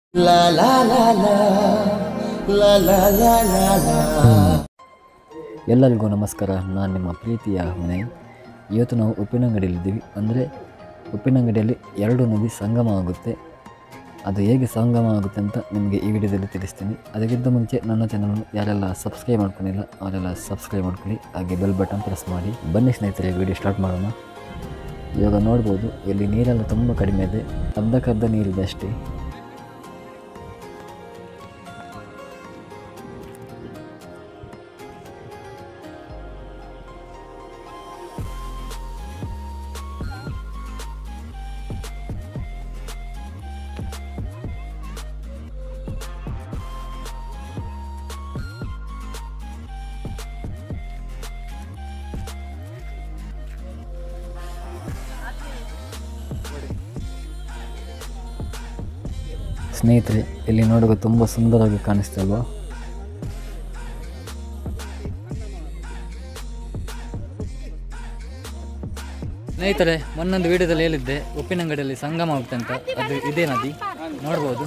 ಎಲ್ಲರಿಗೂ ನಮಸ್ಕಾರ ನಾನು ನಿಮ್ಮ ಪ್ರೀತಿಯ ವಿನಯ್ ಇವತ್ತು ನಾವು ಉಪ್ಪಿನಂಗಡಿಯಲ್ಲಿದ್ದೀವಿ ಅಂದರೆ ಉಪ್ಪಿನಂಗಡಿಯಲ್ಲಿ ಎರಡು ನದಿ ಸಂಗಮ ಆಗುತ್ತೆ ಅದು ಹೇಗೆ ಸಂಗಮ ಆಗುತ್ತೆ ಅಂತ ನಿಮಗೆ ಈ ವಿಡಿಯೋದಲ್ಲಿ ತಿಳಿಸ್ತೀನಿ ಅದಕ್ಕಿಂತ ಮುಂಚೆ ನನ್ನ ಚಾನಲ್ ಯಾರೆಲ್ಲ ಸಬ್ಸ್ಕ್ರೈಬ್ ಮಾಡ್ಕೊಂಡಿಲ್ಲ ಅವರೆಲ್ಲ ಸಬ್ಸ್ಕ್ರೈಬ್ ಮಾಡ್ಕೊಳ್ಳಿ ಹಾಗೆ ಬೆಲ್ ಬಟನ್ ಪ್ರೆಸ್ ಮಾಡಿ ಬನ್ನಿ ಸ್ನೇಹಿತರೆ ವಿಡಿಯೋ ಸ್ಟಾರ್ಟ್ ಮಾಡೋಣ ಇವಾಗ ನೋಡ್ಬೋದು ಇಲ್ಲಿ ನೀರೆಲ್ಲ ತುಂಬ ಕಡಿಮೆ ಇದೆ ಅರ್ಧಕ್ಕರ್ಧ ನೀರಿದೆ ಅಷ್ಟೇ ಸ್ನೇಹಿತರೆ ಇಲ್ಲಿ ನೋಡುವಾಗ ತುಂಬ ಸುಂದರವಾಗಿ ಕಾಣಿಸ್ತಲ್ವಾ ಸ್ನೇಹಿತರೆ ಮೊನ್ನೊಂದು ವಿಡಿಯೋದಲ್ಲಿ ಹೇಳಿದ್ದೆ ಉಪ್ಪಿನಂಗಡಿಯಲ್ಲಿ ಸಂಗಮ ಆಗುತ್ತೆ ಅಂತ ಅದು ಇದೇ ನದಿ ನೋಡ್ಬೋದು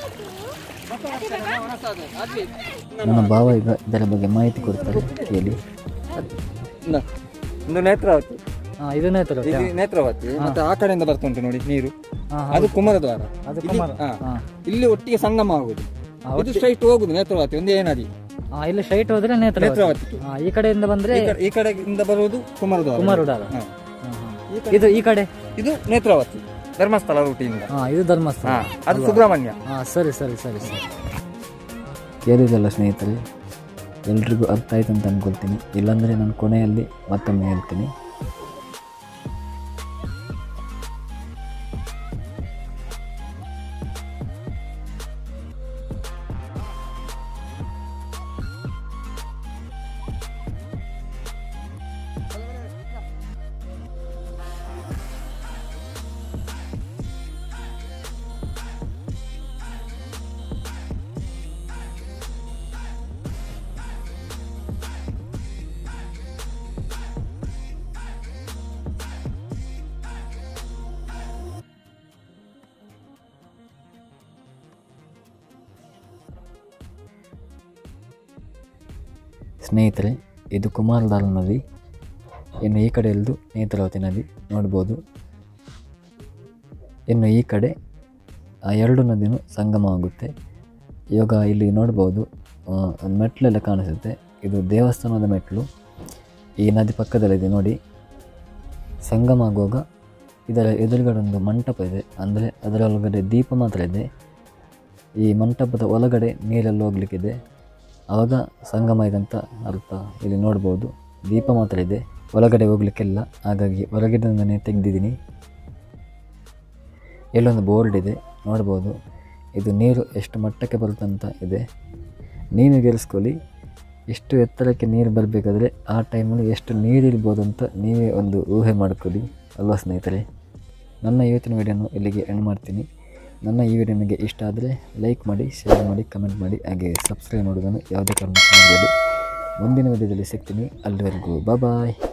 ನನ್ನ ಭಾವ ಈಗ ಇದರ ಬಗ್ಗೆ ಮಾಹಿತಿ ಕೊಡ್ತಾರೆ ಕೇಳಿ ಒಂದು ನೇತ್ರಾವತಿ ಹಾಂ ಇದನ್ನೇ ತರ ಇದು ನೇತ್ರಾವತಿ ಮತ್ತೆ ಆ ಕಡೆಯಿಂದ ಬರ್ತಾ ಉಂಟು ನೋಡಿ ನೀರು ಹಾಂ ಅದು ಕುಮಾರದ್ವಾರ ಅದು ಇಲ್ಲಿ- ಕುಮಾರ ಹಾ. ಹಾಂ ಇಲ್ಲಿ ಒಟ್ಟಿಗೆ ಸಂಗಮ ಆಗುದು ಇದು ಸ್ಟ್ರೈಟ್ ಹೋಗುದು ನೇತ್ರಾವತಿ ಒಂದೇ ನದಿ ಹಾಂ ಇಲ್ಲಿ ಸ್ಟ್ರೈಟ್ ಹೋದ್ರೆ ನೇತ್ರ ನೇತ್ರಾವತಿ ಹಾಂ ಈ ಕಡೆಯಿಂದ ಬಂದ್ರೆ ಈ ಕಡೆ- ಈ ಕಡೆಯಿಂದ ಬರುವುದು ಕುಮಾರದ್ವಾರ ಕುಮಾರುಡಾರ ಹಾ. ಇದು ಈ ಕಡೆ ಇದು ನೇತ್ರಾವತಿ ಧರ್ಮಸ್ಥಳ ರೂಟಿಯಿಂದ ಹಾಂ ಇದು ಧರ್ಮಸ್ಥಳ ಹಾ ಅದು ಸುಬ್ರಹ್ಮಣ್ಯ ಹಾಂ ಸರಿ ಸರಿ ಸರಿ ಸರಿ ಕೇಳಿದಲ್ಲ ಸ್ನೇಹಿತರೆ ಎಲ್ರಿಗೂ ಅರ್ಥ ಆಯ್ತು ಅಂತ ಅನ್ಕೊಳ್ತೀನಿ ಇಲ್ಲಾಂದರೆ ನಾನು ಕೊನೆಯಲ್ಲಿ ಮತ್ತೊಮ್ಮೆ ಹೇಳ್ತೀನಿ ಸ್ನೇಹಿತರೆ ಇದು ಕುಮಾರಧಾರ ನದಿ ಇನ್ನು ಈ ಕಡೆ ಇಲ್ದು ನೇತ್ರಾವತಿ ನದಿ ನೋಡ್ಬೋದು ಇನ್ನು ಈ ಕಡೆ ಆ ಎರಡು ನದಿನೂ ಸಂಗಮ ಆಗುತ್ತೆ ಇವಾಗ ಇಲ್ಲಿ ನೋಡ್ಬೋದು ಆ, ಒಂದ್ ಮೆಟ್ಲೆಲ್ಲ ಕಾಣಿಸುತ್ತೆ ಇದು ದೇವಸ್ಥಾನದ ಮೆಟ್ಲು ಈ ನದಿ ಪಕ್ಕದಲ್ಲಿದೆ ನೋಡಿ ಸಂಗಮ ಆಗುವಾಗ ಇದರ ಎದುರುಗಡೆ ಒಂದು ಮಂಟಪ ಇದೆ ಅಂದರೆ ಅದರ ಒಳಗಡೆ ದೀಪ ಮಾತ್ರ ಇದೆ ಈ ಮಂಟಪದ ಒಳಗಡೆ ನೀರೆಲ್ಲ ಹೋಗ್ಲಿಕ್ಕಿದೆ ಆವಾಗ ಸಂಗಮ ಇದೆ ಅಂತ ಅರ್ಥ ಇಲ್ಲಿ ನೋಡ್ಬೋದು ದೀಪ ಮಾತ್ರ ಇದೆ ಒಳಗಡೆ ಹೋಗ್ಲಿಕ್ಕಿಲ್ಲ ಹಾಗಾಗಿ ಹೊರಗಿನಿಂದನೇ ತೆಗೆದಿದ್ದೀನಿ ಇಲ್ಲೊಂದು ಬೋರ್ಡ್ ಇದೆ ನೋಡ್ಬೋದು ಇದು ನೀರು ಎಷ್ಟು ಮಟ್ಟಕ್ಕೆ ಬರುತ್ತೆ ಅಂತ ಇದೆ ನೀನು ಗೆಲ್ಲಿಸ್ಕೊಳ್ಳಿ ಎಷ್ಟು ಎತ್ತರಕ್ಕೆ ನೀರು ಬರಬೇಕಾದ್ರೆ ಆ ಟೈಮಲ್ಲಿ ಎಷ್ಟು ನೀರಿರ್ಬೋದು ಅಂತ ನೀವೇ ಒಂದು ಊಹೆ ಮಾಡ್ಕೊಳ್ಳಿ ಅಲ್ವಾ ಸ್ನೇಹಿತರೆ ನನ್ನ ಇವತ್ತಿನ ವಿಡಿಯೋನು ಇಲ್ಲಿಗೆ ಎಂಡ್ ಮಾಡ್ತೀನಿ ನನ್ನ ಈ ವಿಡಿಯೋ ನಿಮಗೆ ಇಷ್ಟ ಆದರೆ ಲೈಕ್ ಮಾಡಿ ಶೇರ್ ಮಾಡಿ ಕಮೆಂಟ್ ಮಾಡಿ ಹಾಗೆ ಸಬ್ಸ್ಕ್ರೈಬ್ ಮಾಡೋದನ್ನು ಯಾವುದೇ ಕಾರಣಕ್ಕೂ ಮಾಡಬೇಡಿ ಮುಂದಿನ ವಿಡಿಯೋದಲ್ಲಿ ಸಿಗ್ತೀನಿ ಅಲ್ಲಿವರೆಗೂ ಬಾಯ್